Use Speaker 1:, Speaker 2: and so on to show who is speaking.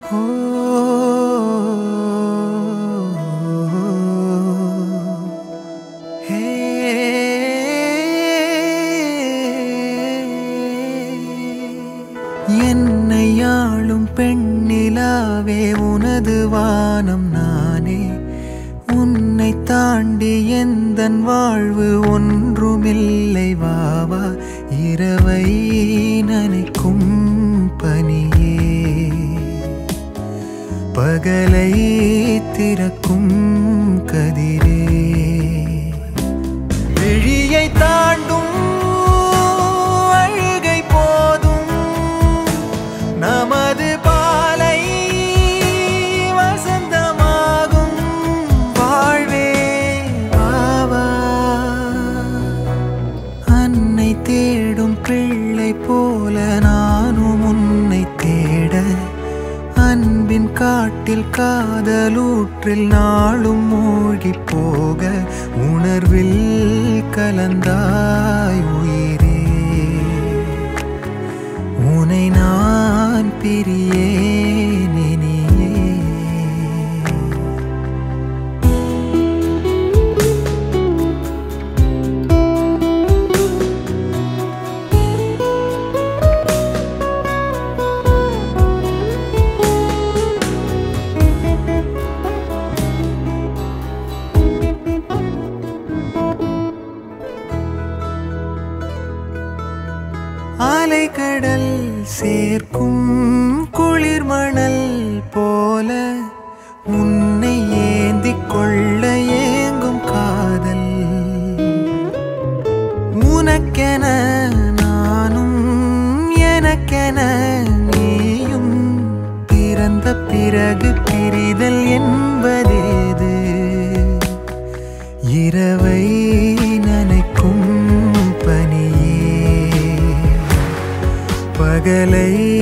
Speaker 1: என்னை ஆளும் பெண்ணிலாவே உனது வானம் நானே உன்னை தாண்டி எந்தன் வாழ்வு ஒன்றுமில்லை வாவா இரவை நனைக்கும் பனியே பகலை திறக்கும் கதிரே விழியை தாண்டும் அழுகை போதும் நமது பாலை வசந்தமாகும் வாழ்வே வாவா அன்னை தேடும் பிள்ளை போல நானும் உன்னை தேட அன்பின் காட்டில் காதலூற்றில் நாளும் மூழ்கி போக உணர்வில் கலந்தாய் உயிரே உனை நான் பிரியேன் இனியே அலைக்கடல் சேர்க்கும் குளிர் மணல் போல உன்னை ஏந்திக் கொள்ள ஏங்கும் காதல் உனக்கென நானும் எனக்கென நீயும் பிறந்த பிறகு பிரிதல் என்பதேது இரவை நனைக்கும் பனியே பகலை